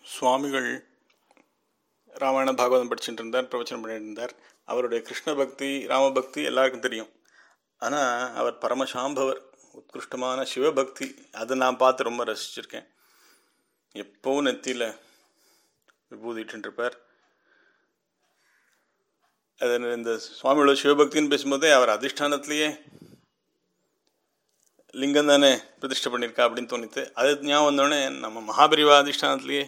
சுவாமிகள் ராமாயண பாகவதம் படிச்சுட்டு இருந்தார் பிரவச்சனம் பண்ணிட்டு இருந்தார் அவருடைய கிருஷ்ண பக்தி ராமபக்தி எல்லாருக்கும் தெரியும் ஆனால் அவர் பரமசாம்பவர் உத்கிருஷ்டமான சிவபக்தி அதை நான் பார்த்து ரொம்ப ரசிச்சிருக்கேன் எப்போவும் நெத்தியில் விபூதிட்டு இருப்பார் அது இந்த சுவாமியோட சிவபக்தின்னு பேசும்போதே அவர் அதிஷ்டானத்திலேயே லிங்கம் தானே பிரதிஷ்டை பண்ணியிருக்கா அப்படின்னு தோணித்து அது ஞாபகம் வந்தோடனே நம்ம மகாபரிவா அதிஷ்டானத்திலேயே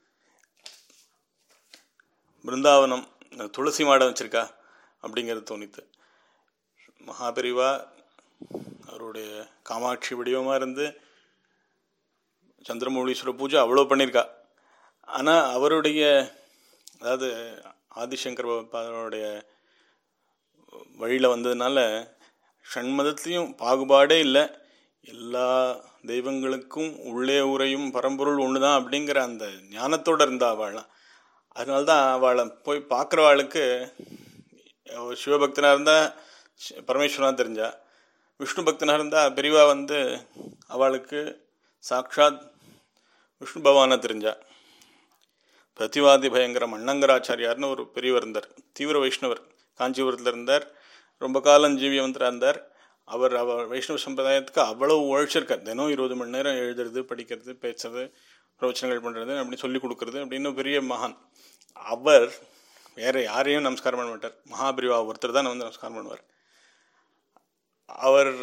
பிருந்தாவனம் துளசி மாடம் வச்சிருக்கா அப்படிங்கிறது தோணித்து மகாபரிவா அவருடைய காமாட்சி வடிவமாக இருந்து சந்திரமௌலீஸ்வர பூஜை அவ்வளோ பண்ணியிருக்கா ஆனால் அவருடைய அதாவது ஆதிசங்கர் அவருடைய வழியில் வந்ததுனால ஷண்மதத்துலேயும் பாகுபாடே இல்லை எல்லா தெய்வங்களுக்கும் உள்ளே உரையும் பரம்பொருள் ஒன்று தான் அப்படிங்கிற அந்த ஞானத்தோடு இருந்தா அவள்லாம் அதனால தான் அவளை போய் பார்க்குறவாளுக்கு சிவபக்தனாக இருந்தால் பரமேஸ்வரனாக தெரிஞ்சா விஷ்ணு பக்தனாக இருந்தால் பெரியவா வந்து அவளுக்கு சாக்ஷாத் விஷ்ணு பகவானாக தெரிஞ்சா பிரதிவாதி பயங்கரம் அண்ணங்கராச்சாரியார்னு ஒரு பெரியவர் இருந்தார் தீவிர வைஷ்ணவர் காஞ்சிபுரத்தில் இருந்தார் ரொம்ப காலம் ஜீவியவந்தராக இருந்தார் அவர் அவர் வைஷ்ணவ சம்பிரதாயத்துக்கு அவ்வளவு உழைச்சிருக்கார் தினம் இருபது மணி நேரம் எழுதுறது படிக்கிறது பேசுறது பிரவச்சனங்கள் பண்ணுறது அப்படி சொல்லி கொடுக்கறது அப்படின்னு பெரிய மகான் அவர் வேற யாரையும் நமஸ்காரம் பண்ண மாட்டார் மகாபிரிவா ஒருத்தர் தான் வந்து நமஸ்காரம் பண்ணுவார் அவர்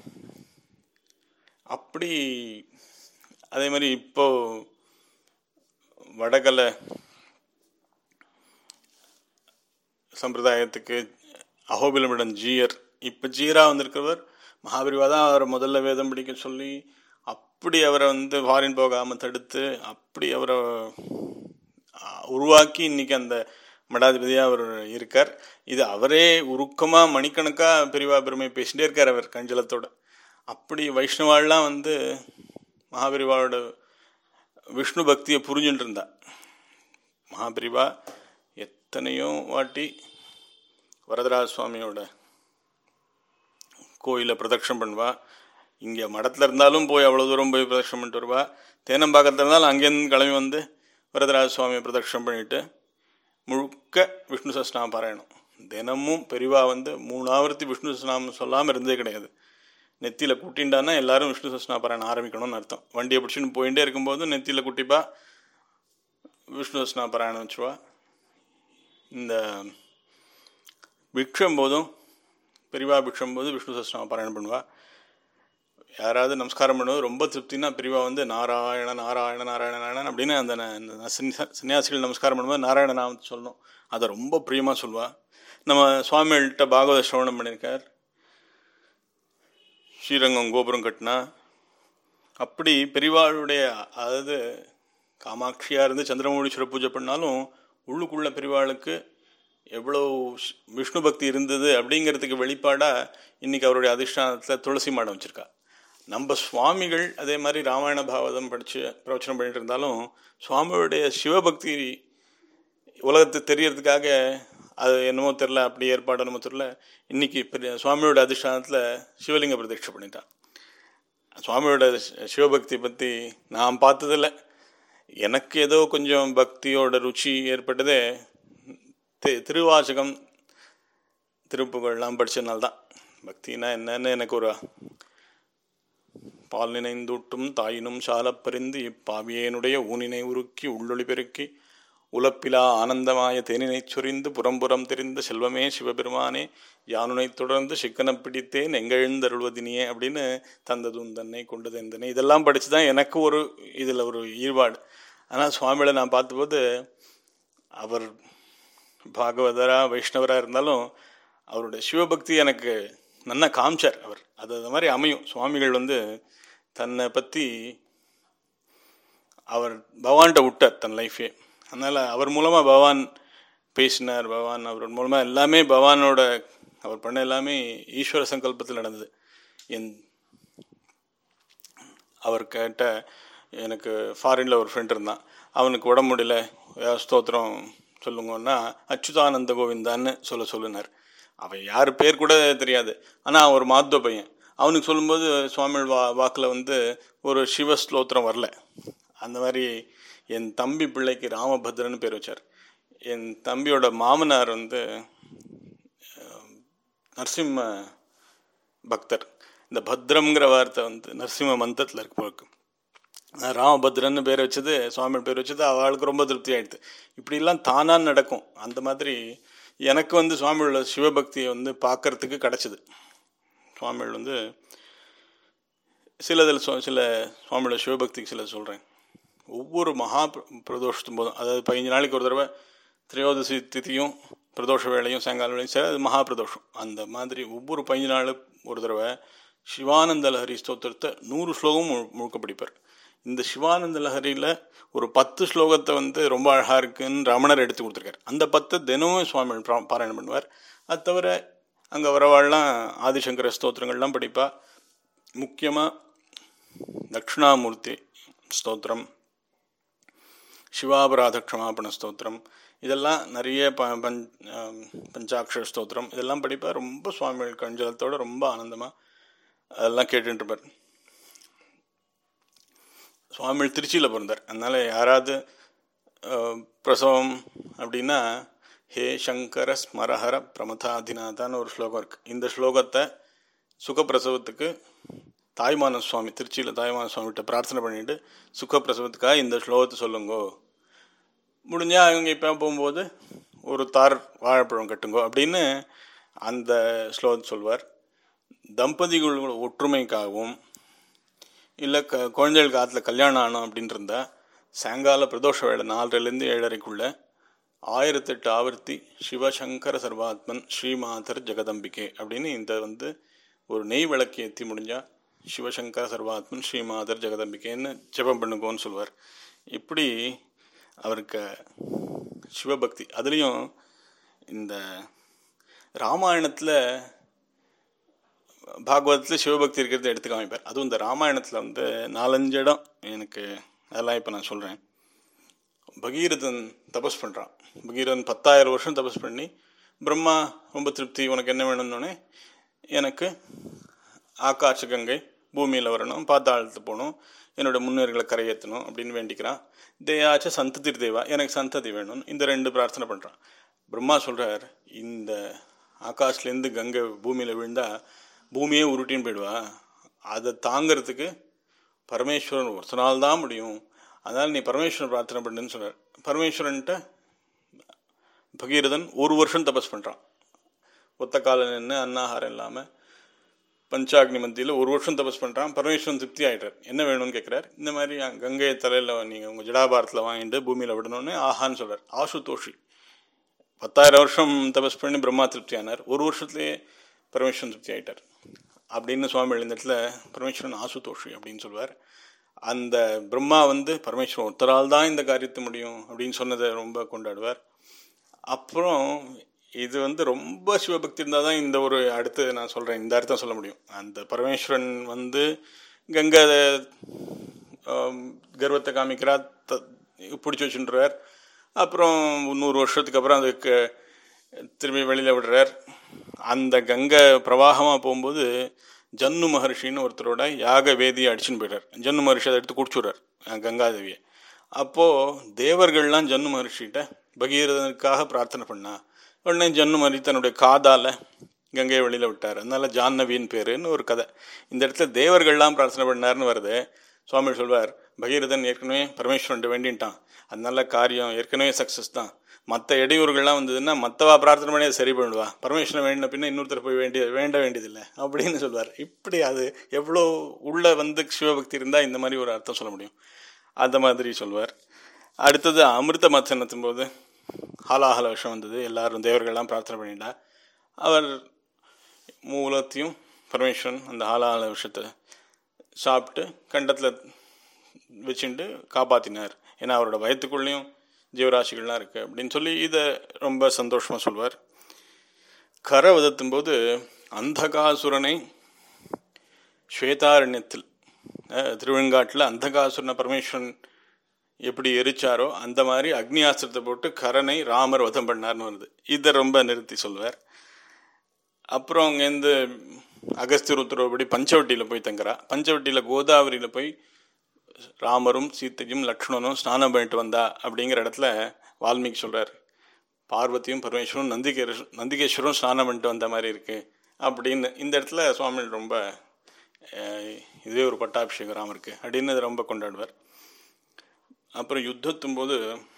அப்படி அதே மாதிரி இப்போ வடகலை சம்பிரதாயத்துக்கு அகோபிலமிடம் ஜீயர் இப்போ ஜீரா வந்திருக்கிறவர் மகாபிரிவா தான் அவரை முதல்ல வேதம் படிக்க சொல்லி அப்படி அவரை வந்து ஃபாரின் போகாமல் தடுத்து அப்படி அவரை உருவாக்கி இன்னைக்கு அந்த மடாதிபதியாக அவர் இருக்கார் இது அவரே உருக்கமாக மணிக்கணக்காக பெரியவா பெருமை பேசிட்டே இருக்கார் அவர் கஞ்சலத்தோட அப்படி வைஷ்ணவாள்லாம் வந்து மகாபெரிவாவோட விஷ்ணு பக்தியை புரிஞ்சுட்டு இருந்தா மகாபெரிவா எத்தனையோ வாட்டி வரதராஜ சுவாமியோட கோயிலை பிரதட்சணம் பண்ணுவா இங்கே மடத்தில் இருந்தாலும் போய் அவ்வளோ தூரம் போய் பிரதட்சணம் பண்ணிட்டு வருவா தேனம்பாக்கத்தில் இருந்தாலும் அங்கேருந்து கிளம்பி வந்து வரதராஜ சுவாமியை பிரதட்சணம் பண்ணிட்டு முழுக்க விஷ்ணு சஸ்நாம பாராயணம் தினமும் பெரிவா வந்து மூணு ஆவர்த்தி விஷ்ணு சஸ்நாமம் சொல்லாமல் இருந்தே கிடையாது நெத்தியில் குட்டின்டானா எல்லாரும் விஷ்ணு சஸ்னா பாராயணம் ஆரம்பிக்கணும்னு அர்த்தம் வண்டியை பிடிச்சின்னு போயிட்டே இருக்கும்போது நெத்தியில் குட்டிப்பா விஷ்ணு சஸ்னா பாராயணம் வச்சுருவா இந்த பிக்ஷம் போதும் பெரிவா பிக்ஷம் போது விஷ்ணு சஸ்நாம பாராயணம் பண்ணுவா யாராவது நமஸ்காரம் பண்ணுவது ரொம்ப திருப்தினா பெரியவா வந்து நாராயண நாராயண நாராயண நாராயணன் அப்படின்னு அந்த சன்னியாசிகள் நமஸ்காரம் பண்ணும்போது நாராயண நாமத்தை சொல்லணும் அதை ரொம்ப பிரியமாக சொல்லுவா நம்ம சுவாமிகள்கிட்ட பாகவத சிரவணம் பண்ணியிருக்கார் ஸ்ரீரங்கம் கோபுரம் கட்டினா அப்படி பெரிவாளுடைய அதாவது காமாட்சியாக இருந்து சந்திரமௌழீஸ்வர பூஜை பண்ணாலும் உள்ளுக்குள்ள பெரிவாளுக்கு எவ்வளோ விஷ்ணு பக்தி இருந்தது அப்படிங்கிறதுக்கு வெளிப்பாடாக இன்றைக்கி அவருடைய அதிஷ்டானத்தில் துளசி மாடம் வச்சுருக்கா நம்ம சுவாமிகள் அதே மாதிரி ராமாயண பாவதம் படித்து பிரவச்சனம் பண்ணிட்டு இருந்தாலும் சுவாமியுடைய சிவபக்தி உலகத்துக்கு தெரியறதுக்காக அது என்னமோ தெரில அப்படி ஏற்பாடு என்னமோ தெரில இன்னைக்கு பெரிய சுவாமியோட அதிஷ்டானத்தில் சிவலிங்க பிரதீட்சை பண்ணிட்டான் சுவாமியோட சிவபக்தி பற்றி நான் பார்த்ததில்ல எனக்கு ஏதோ கொஞ்சம் பக்தியோட ருச்சி ஏற்பட்டதே திருவாசகம் திருப்புகள்லாம் படித்ததுனால்தான் பக்தினா என்னன்னு எனக்கு ஒரு பால் நினைந்தூட்டும் தாயினும் சாலப்பறிந்து இப்பாவியனுடைய ஊனினை உருக்கி உள்ளொளி பெருக்கி உலப்பிலா ஆனந்தமாய தேனினை சொரிந்து புறம்புறம் தெரிந்த செல்வமே சிவபெருமானே யானுனை தொடர்ந்து சிக்கனம் பிடித்தேன் எங்கெழுந்தருள்வதினியே அப்படின்னு தந்ததும் தன்னை கொண்டது எந்தனை இதெல்லாம் படித்து தான் எனக்கு ஒரு இதில் ஒரு ஈடுபாடு ஆனால் சுவாமிகளை நான் பார்த்தபோது அவர் பாகவதரா வைஷ்ணவராக இருந்தாலும் அவருடைய சிவபக்தி எனக்கு நன்னா காமிச்சார் அவர் அது அது மாதிரி அமையும் சுவாமிகள் வந்து தன்னை பற்றி அவர் பகவான்கிட்ட விட்டார் தன் லைஃபே அதனால் அவர் மூலமாக பகவான் பேசினார் பகவான் அவர் மூலமாக எல்லாமே பகவானோட அவர் பண்ண எல்லாமே ஈஸ்வர சங்கல்பத்தில் நடந்தது என் அவர் கேட்ட எனக்கு ஃபாரினில் ஒரு ஃப்ரெண்ட் இருந்தான் அவனுக்கு உடம்பு முடியல ஸ்தோத்திரம் சொல்லுங்கன்னா அச்சுதானந்த கோவிந்தான்னு சொல்ல சொல்லினார் அவன் யார் பேர் கூட தெரியாது ஆனால் ஒரு மாத்துவ பையன் அவனுக்கு சொல்லும்போது சுவாமிகள் வா வாக்கில் வந்து ஒரு சிவ ஸ்லோத்திரம் வரல அந்த மாதிரி என் தம்பி பிள்ளைக்கு ராமபத்ரன்னு பேர் வச்சார் என் தம்பியோட மாமனார் வந்து அஹ், நரசிம்ம பக்தர் இந்த பத்ரம்ங்கிற வார்த்தை வந்து நரசிம்ம மந்தத்தில் இருக்கு போக்கு ராமபத்ரன்னு பேர் வச்சது சுவாமி பேர் வச்சது அவளுக்கு ரொம்ப திருப்தி ஆயிடுது இப்படிலாம் தானாக நடக்கும் அந்த மாதிரி எனக்கு வந்து சுவாமியோட சிவபக்தியை வந்து பார்க்கறதுக்கு கிடச்சிது சுவாமிகள் வந்து சிலதில் சொ சில சுவாமியோட சிவபக்திக்கு சில சொல்கிறேன் ஒவ்வொரு மகா பிர- பிரதோஷத்தும் போதும் அதாவது பதினஞ்சு நாளைக்கு ஒரு தடவை திரையோதசி திதியும் பிரதோஷ வேளையும் சாயங்கால வேளையும் சரி அது மகா பிரதோஷம் அந்த மாதிரி ஒவ்வொரு பதினஞ்சு நாள் ஒரு தடவை சிவானந்த லஹரி ஸ்தோத்திரத்தை நூறு ஸ்லோகம் மு முழுக்க படிப்பார் இந்த சிவானந்த லஹரியில் ஒரு பத்து ஸ்லோகத்தை வந்து ரொம்ப அழகாக இருக்குன்னு ரமணர் எடுத்து கொடுத்துருக்காரு அந்த பத்து தினமும் சுவாமி பா- பாராயணம் பண்ணுவார் அது தவிர அங்கே வரவாள்லாம் ஆதிசங்கர ஸ்தோத்திரங்கள்லாம் படிப்பா முக்கியமாக தட்சிணாமூர்த்தி ஸ்தோத்திரம் சிவாபராத க்ஷமாபண ஸ்தோத்திரம் இதெல்லாம் நிறைய ப பஞ் ஆம், பஞ்சாட்சர ஸ்தோத்திரம் இதெல்லாம் படிப்பா ரொம்ப சுவாமிகள் கஞ்சலத்தோட ரொம்ப ஆனந்தமாக அதெல்லாம் கேட்டுட்டு இருப்பார் சுவாமிகள் திருச்சியில் பிறந்தார் அதனால் யாராவது அஹ், பிரசவம் அப்படின்னா ஹே சங்கர ஸ்மரஹர பிரமதாதிநாதான்னு ஒரு ஸ்லோகம் இருக்குது இந்த ஸ்லோகத்தை சுகப்பிரசவத்துக்கு தாய்மான சுவாமி திருச்சியில் தாய்மான சுவாமிகிட்ட பிரார்த்தனை பண்ணிட்டு சுகப்பிரசவத்துக்காக இந்த ஸ்லோகத்தை சொல்லுங்கோ முடிஞ்சால் அவங்க இப்போ போகும்போது ஒரு தார் வாழைப்பழம் கட்டுங்கோ அப்படின்னு அந்த ஸ்லோகத்தை சொல்வார் தம்பதிகளோட ஒற்றுமைக்காகவும் இல்லை க குழந்தைகளுக்கு ஆற்றுல கல்யாணம் ஆனோம் அப்படின்னு இருந்தால் சாயங்கால பிரதோஷ வேளை நாலரைலேருந்து ஏழரைக்குள்ள ஆயிரத்தெட்டு ஆவர்த்தி சிவசங்கர சர்வாத்மன் ஸ்ரீமாதர் ஜெகதம்பிகே அப்படின்னு இந்த வந்து ஒரு நெய் விளக்கு ஏற்றி முடிஞ்சால் சிவசங்கர சர்வாத்மன் ஸ்ரீமாதர் ஜெகதம்பிகேன்னு ஜெபம் பண்ணுங்கோன்னு சொல்லுவார் இப்படி அவருக்கு சிவபக்தி அதுலேயும் இந்த ராமாயணத்தில் பாகவதத்தில் சிவபக்தி இருக்கிறத எடுத்து காமிப்பார் அதுவும் இந்த ராமாயணத்தில் வந்து நாலஞ்சு இடம் எனக்கு அதெல்லாம் இப்போ நான் சொல்கிறேன் பகீரதன் தபஸ் பண்ணுறான் பகீரதன் பத்தாயிரம் வருஷம் தபஸ் பண்ணி பிரம்மா ரொம்ப திருப்தி உனக்கு என்ன வேணும்னோடனே எனக்கு ஆகாஷ கங்கை பூமியில் வரணும் பாத்தாளத்து போகணும் என்னோட முன்னேறுகளை கரையேற்றணும் அப்படின்னு வேண்டிக்கிறான் தேயாச்ச சந்ததி தேவா எனக்கு சந்ததி வேணும்னு இந்த ரெண்டு பிரார்த்தனை பண்ணுறான் பிரம்மா சொல்கிறார் இந்த ஆகாஷ்லேருந்து கங்கை பூமியில் விழுந்தா பூமியே உருட்டின்னு போயிடுவா அதை தாங்கிறதுக்கு பரமேஸ்வரன் ஒருத்தனால் தான் முடியும் அதனால் நீ பரமேஸ்வரன் பிரார்த்தனை பண்ணுன்னு சொல்கிறார் பரமேஸ்வரன்ட்ட பகீரதன் ஒரு வருஷம் தபஸ் பண்ணுறான் ஒத்த கால நின்று அன்னாகாரம் இல்லாமல் பஞ்சாக்னி மத்தியில் ஒரு வருஷம் தபஸ் பண்ணுறான் பரமேஸ்வரன் திருப்தி ஆகிட்டார் என்ன வேணும்னு கேட்குறார் இந்த மாதிரி அஹ், கங்கை தலையில் நீங்கள் உங்கள் ஜடாபாரத்தில் வாங்கிட்டு பூமியில் விடணும்னு ஆஹான்னு சொல்கிறார் ஆசுதோஷி பத்தாயிரம் வருஷம் தபஸ் பண்ணி பிரம்மா திருப்தி ஆனார் ஒரு வருஷத்துலேயே பரமேஸ்வரன் திருப்தி ஆயிட்டார் அப்படின்னு சுவாமி எழுந்தத்தில் பரமேஸ்வரன் ஆசுதோஷி அப்படின்னு சொல்லுவார் அந்த பிரம்மா வந்து பரமேஸ்வரன் ஒருத்தரால் தான் இந்த காரியத்தை முடியும் அப்படின்னு சொன்னதை ரொம்ப கொண்டாடுவார் அப்புறம் இது வந்து ரொம்ப சிவபக்தி இருந்தால் தான் இந்த ஒரு அடுத்து நான் சொல்கிறேன் இந்த அர்த்தம் சொல்ல முடியும் அந்த பரமேஸ்வரன் வந்து கங்கை ஆம், கர்வத்தை காமிக்கிறா த பிடிச்சி வச்சுன்றார் அப்புறம் நூறு வருஷத்துக்கு அப்புறம் அதுக்கு திரும்பி வெளியில் விடுறார் அந்த கங்கை பிரவாகமாக போகும்போது ஜன்னு மகர்ஷின்னு ஒருத்தரோட யாக வேதியை அடிச்சுன்னு போயிடுறார் ஜன்னு மகர்ஷி அதை எடுத்து குடிச்சுடுறார் அஹ் கங்காதேவியை அப்போது தேவர்கள்லாம் ஜன்னு மகர்ஷிகிட்ட பகீரதனுக்காக பிரார்த்தனை பண்ணா உடனே ஜன்னு மகர்ஷி தன்னுடைய காதால் கங்கையை வெளியில் விட்டார் அதனால ஜான்னவின்னு பேருன்னு ஒரு கதை இந்த இடத்துல தேவர்கள்லாம் பிரார்த்தனை பண்ணாருன்னு வருது சுவாமி சொல்வார் பகீரதன் ஏற்கனவே பரமேஸ்வரன் வேண்டின்ட்டான் அதனால காரியம் ஏற்கனவே சக்ஸஸ் தான் மற்ற இடையூறுகள்லாம் வந்ததுன்னா மற்றவா பிரார்த்தனை பண்ணி அதை சரி பண்ணிடுவா பரமேஸ்வரன் வேண்டின பின்ன இன்னொருத்தர் போய் வேண்டிய வேண்ட வேண்டியதில்லை அப்படின்னு சொல்வார் இப்படி அது எவ்வளோ உள்ள வந்து சிவபக்தி இருந்தால் இந்த மாதிரி ஒரு அர்த்தம் சொல்ல முடியும் அந்த மாதிரி சொல்வார் அடுத்தது அமிர்த மத்தனத்தும் போது ஹாலாஹல விஷம் வந்தது எல்லாரும் தேவர்கள்லாம் பிரார்த்தனை பண்ணிட்டா அவர் மூலத்தையும் பரமேஸ்வரன் அந்த ஹாலாஹல விஷத்தை சாப்பிட்டு கண்டத்தில் வச்சுட்டு காப்பாற்றினார் ஏன்னா அவரோட வயத்துக்குள்ளேயும் ஜீவராசிகள்லாம் இருக்குது அப்படின்னு சொல்லி இதை ரொம்ப சந்தோஷமாக சொல்வார் கரை உதத்தும் போது அந்தகாசுரனை ஸ்வேதாரண்யத்தில் அஹ், திருவெண்காட்டில் அந்தகாசுரனை பரமேஸ்வரன் எப்படி எரிச்சாரோ அந்த மாதிரி அக்னி ஆஸ்திரத்தை போட்டு கரனை ராமர் வதம் பண்ணார்னு வருது இதை ரொம்ப நிறுத்தி சொல்வார் அப்புறம் அங்கேருந்து அகஸ்தியர் உத்தரவுப்படி பஞ்சவட்டியில் போய் தங்குறா பஞ்சவட்டியில் கோதாவரியில் போய் ராமரும் சீத்தையும் லக்ஷ்மணனும் ஸ்நானம் பண்ணிட்டு வந்தா அப்படிங்கிற இடத்துல வால்மீகி சொல்கிறார் பார்வதியும் பரமேஸ்வரும் நந்திகேர நந்திகேஸ்வரும் ஸ்நானம் பண்ணிட்டு வந்த மாதிரி இருக்கு அப்படின்னு இந்த இடத்துல சுவாமி ரொம்ப அஹ், இதுவே ஒரு பட்டாபிஷேகம் ராமருக்கு அப்படின்னு அதை ரொம்ப கொண்டாடுவார் அப்புறம் யுத்தத்தும் போது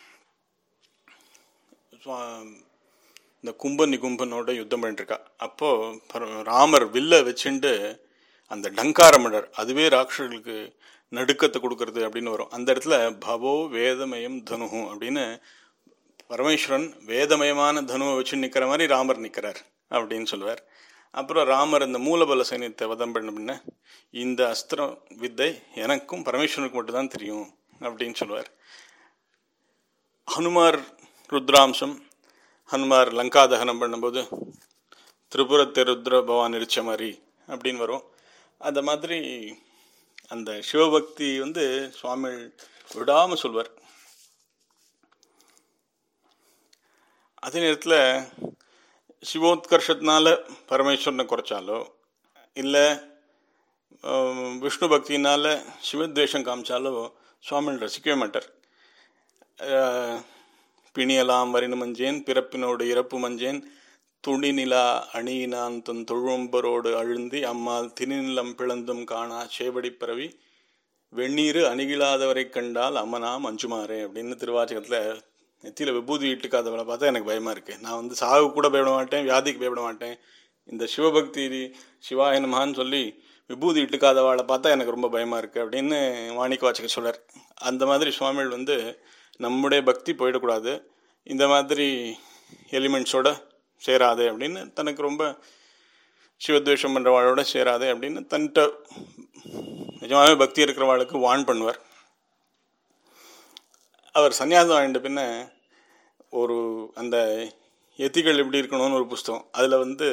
சுவா- இந்த கும்ப நிகும்பனோட யுத்தம் பண்ணிட்டு இருக்கா அப்போ பர- ராமர் வில்ல வச்சுண்டு அந்த டங்காரமடர் அதுவே ராட்சர்களுக்கு நடுக்கத்தை கொடுக்கறது அப்படின்னு வரும் அந்த இடத்துல பவோ வேதமயம் தனுஹு அப்படின்னு பரமேஸ்வரன் வேதமயமான தனுவை வச்சு நிற்கிற மாதிரி ராமர் நிற்கிறார் அப்படின்னு சொல்லுவார் அப்புறம் ராமர் இந்த மூலபல சைன்யத்தை வதம் பண்ண பின்ன இந்த அஸ்திரம் வித்தை எனக்கும் பரமேஸ்வரனுக்கு மட்டும்தான் தெரியும் அப்படின்னு சொல்லுவார் ஹனுமார் ருத்ராம்சம் ஹனுமார் லங்கா தகனம் பண்ணும்போது திரிபுரத்தை ருத்ர பவான் இருச்ச மாதிரி அப்படின்னு வரும் அந்த மாதிரி அந்த சிவபக்தி வந்து சுவாமி விடாமல் சொல்வார் அதே நேரத்தில் சிவோத்கர்ஷத்தினால பரமேஸ்வரனை குறைச்சாலோ இல்லை விஷ்ணு பக்தியினால சிவத்வேஷம் காமிச்சாலோ சுவாமி ரசிக்கவே மாட்டார் அஹ், பிணியலாம் வரினு மஞ்சேன் பிறப்பினோடு இறப்பு மஞ்சேன் துணி நிலா அணியினான் தன் தொழும்பரோடு அழுந்தி அம்மாள் திணிநிலம் பிளந்தும் காணா சேவடி பரவி வெந்நீர் அணிகிலாதவரை கண்டால் அம்மனா மஞ்சுமாறே அப்படின்னு திருவாச்சகத்தில் நெத்தியில் விபூதி இட்டுக்காதவளை பார்த்தா எனக்கு பயமாக இருக்குது நான் வந்து சாவு கூட பயப்பட மாட்டேன் வியாதிக்கு பயப்பட மாட்டேன் இந்த சிவபக்தி சிவாய நமகான்னு சொல்லி விபூதி இட்டுக்காதவாளை பார்த்தா எனக்கு ரொம்ப பயமாக இருக்குது அப்படின்னு மாணிக்க வாச்சகர் சொல்றார் அந்த மாதிரி சுவாமிகள் வந்து நம்முடைய பக்தி போயிடக்கூடாது இந்த மாதிரி எலிமெண்ட்ஸோட சேராது அப்படின்னு தனக்கு ரொம்ப சிவத்வேஷம் பண்ணுறவாளோட சேராது அப்படின்னு தன்கிட்ட நிஜமாகவே பக்தி இருக்கிறவாளுக்கு வான் பண்ணுவார் அவர் சன்னியாசம் வாங்கிட்ட பின்ன ஒரு அந்த எத்திகள் எப்படி இருக்கணும்னு ஒரு புஸ்தகம் அதில் வந்து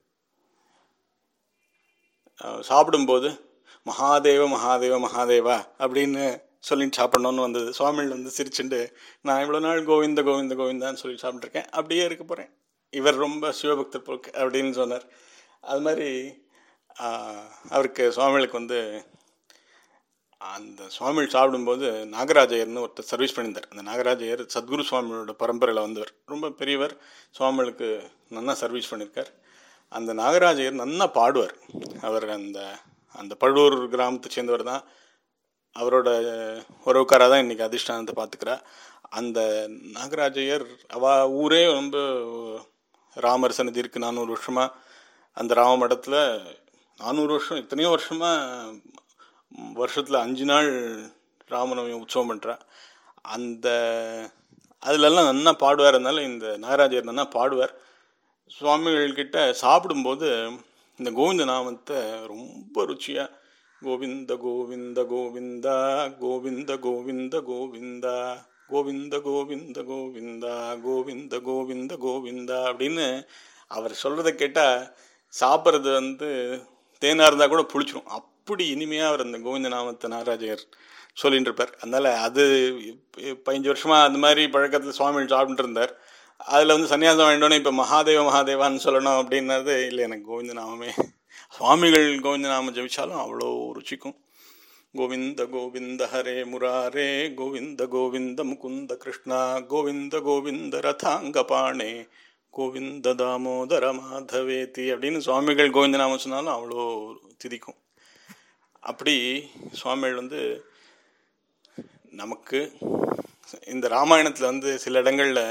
அஹ், சாப்பிடும்போது மகாதேவ மகாதேவ மகாதேவா அப்படின்னு சொல்லிட்டு சாப்பிடணும்னு வந்தது சுவாமிகள் வந்து சிரிச்சுண்டு நான் இவ்வளோ நாள் கோவிந்த கோவிந்த கோவிந்தான்னு சொல்லி சாப்பிட்ருக்கேன் அப்படியே இருக்க போகிறேன் இவர் ரொம்ப சிவபக்தர் போக்கு அப்படின்னு சொன்னார் அது மாதிரி ஆஹ், அவருக்கு சுவாமிகளுக்கு வந்து அந்த சுவாமிகள் சாப்பிடும்போது நாகராஜயர்னு ஒருத்தர் சர்வீஸ் பண்ணியிருந்தார் அந்த நாகராஜயர் சத்குரு சுவாமியோட பரம்பரையில் வந்தவர் ரொம்ப பெரியவர் சுவாமிகளுக்கு நல்லா சர்வீஸ் பண்ணியிருக்கார் அந்த நாகராஜயர் நல்லா பாடுவார் அவர் அந்த அந்த பழுவூர் கிராமத்தை சேர்ந்தவர் தான் அவரோட உறவுக்காராக தான் இன்றைக்கி அதிஷ்டானத்தை பார்த்துக்கிறா அந்த நாகராஜயர் அவ ஊரே ரொம்ப ராமர் சன்னதி இருக்குது நானூறு வருஷமாக அந்த ராம மடத்தில் நானூறு வருஷம் எத்தனையோ வருஷமாக வருஷத்தில் அஞ்சு நாள் ராமநவமி உற்சவம் பண்ணுறா அந்த அதுலெல்லாம் நல்லா பாடுவார் அதனால இந்த நாகராஜர் நல்லா பாடுவார் சுவாமிகள்கிட்ட சாப்பிடும்போது இந்த கோவிந்த நாமத்தை ரொம்ப ருச்சியாக கோவிந்த கோவிந்த கோவிந்தா கோவிந்த கோவிந்த கோவிந்தா கோவிந்த கோவிந்த கோவிந்தா கோவிந்த கோவிந்த கோவிந்தா அப்படின்னு அவர் சொல்கிறத கேட்டால் சாப்பிட்றது வந்து தேனாக இருந்தால் கூட புளிச்சிடும் அப்படி இனிமையாக அவர் அந்த கோவிந்த நாமத்தை நாகராஜர் சொல்லிட்டு இருப்பார் அதனால் அது இப்ப- பதினஞ்சு வருஷமாக அந்த மாதிரி பழக்கத்தில் சுவாமிகள் சாப்பிட்டு இருந்தார் அதில் வந்து சன்னியாசம் வேண்டோன்னே இப்போ மகாதேவ மகாதேவான்னு சொல்லணும் அப்படின்னது இல்லை எனக்கு கோவிந்த நாமமே சுவாமிகள் கோவிந்த நாமம் ஜபிச்சாலும் அவ்வளோ ருச்சிக்கும் கோவிந்த கோவிந்த ஹரே முராரே கோவிந்த கோவிந்த முகுந்த கிருஷ்ணா கோவிந்த கோவிந்த ரதாங்க பாணே கோவிந்த தாமோதர மாதவேதி அப்படின்னு சுவாமிகள் கோவிந்த நாமம் சொன்னாலும் அவ்வளோ திதிக்கும் அப்படி சுவாமிகள் வந்து நமக்கு இந்த ராமாயணத்தில் வந்து சில இடங்களில்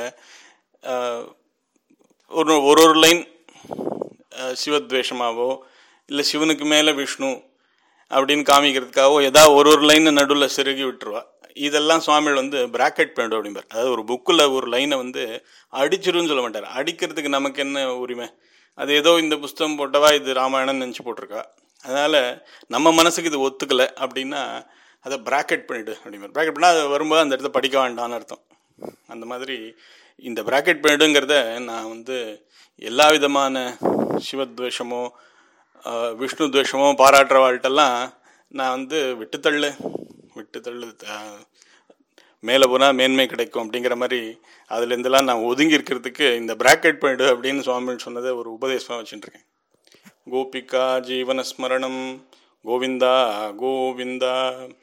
ஒரு ஒரு ஒரு லைன் சிவத்வேஷமாவோ இல்லை சிவனுக்கு மேலே விஷ்ணு அப்படின்னு காமிக்கிறதுக்காகவோ ஏதாவது ஒரு ஒரு லைனை நடுவில் செருகி விட்டுருவா இதெல்லாம் சுவாமிகள் வந்து பிராக்கெட் பண்ணிடும் அப்படிம்பார் அதாவது ஒரு புக்கில் ஒரு லைனை வந்து அடிச்சிருன்னு சொல்ல மாட்டார் அடிக்கிறதுக்கு நமக்கு என்ன உரிமை அது ஏதோ இந்த புஸ்தகம் போட்டவா இது ராமாயணம் நினச்சி போட்டிருக்கா அதனால் நம்ம மனசுக்கு இது ஒத்துக்கலை அப்படின்னா அதை பிராக்கெட் பண்ணிவிடு அப்படிம்பார் பிராக்கெட் பண்ணால் அது வரும்போது அந்த இடத்த படிக்க வேண்டாம்னு அர்த்தம் அந்த மாதிரி இந்த பிராக்கெட் பண்ணிடுங்கிறத நான் வந்து எல்லா விதமான சிவத்வேஷமோ ஆஹ், விஷ்ணு துவேஷமோ பாராட்டுறவாள்கிட்டெல்லாம் நான் வந்து விட்டுத்தள்ளு விட்டுத்தள்ளு ஆஹ், மேலே போனால் மேன்மை கிடைக்கும் அப்படிங்கிற மாதிரி அதுலேருந்தெல்லாம் நான் ஒதுங்கி இருக்கிறதுக்கு இந்த பிராக்கெட் பண்ணிடு அப்படின்னு சுவாமி சொன்னதை ஒரு உபதேசமாக வச்சுட்டுருக்கேன் கோபிகா ஜீவனஸ்மரணம் கோவிந்தா கோவிந்தா